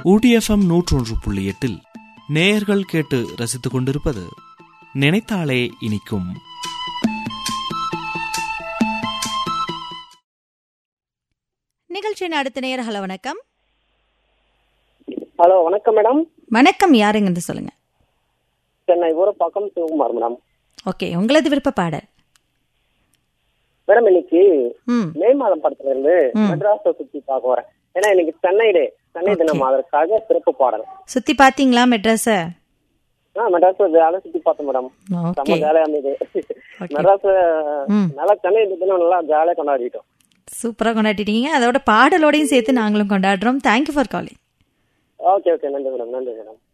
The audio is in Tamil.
ஊட்டி எஃப்எம் நூற்றொன்று புள்ளி எட்டில் நேயர்கள் கேட்டு ரசித்துக் கொண்டிருப்பது நினைத்தாலே இனிக்கும் நிகழ்ச்சியின் அடுத்த நேயர் ஹலோ வணக்கம் ஹலோ வணக்கம் மேடம் வணக்கம் யாருங்க சொல்லுங்க சென்னை ஊரப்பாக்கம் சிவகுமார் மேடம் ஓகே உங்களது விருப்ப பாடல் மேடம் இன்னைக்கு ம் மே மாதம் படத்துல இருந்து ம். மெட்ராஸை சுத்தி பார்க்க வரேன் ஏன்னா இன்னைக்கு சென்னை டே சென்னை தினம் அதற்காக சிறப்பு பாடல் சுத்தி பாத்தீங்களா மெட்ராஸ ஆ மெட்ராஸ் வேலை சுத்தி பார்த்தேன் மேடம் ஓகே செம்ம ஜாலியா இருந்தது மெட்ராஸ் ம். நல்லா சென்னை தினம் நல்லா ஜாலியா கொண்டாடிட்டோம் சூப்பரா கொண்டாடிட்டீங்க அதோட பாடலோடையும் சேர்த்து நாங்களும் கொண்டாடுறோம் thank you for calling okay okay நன்றி மேடம் நன்றி மேடம்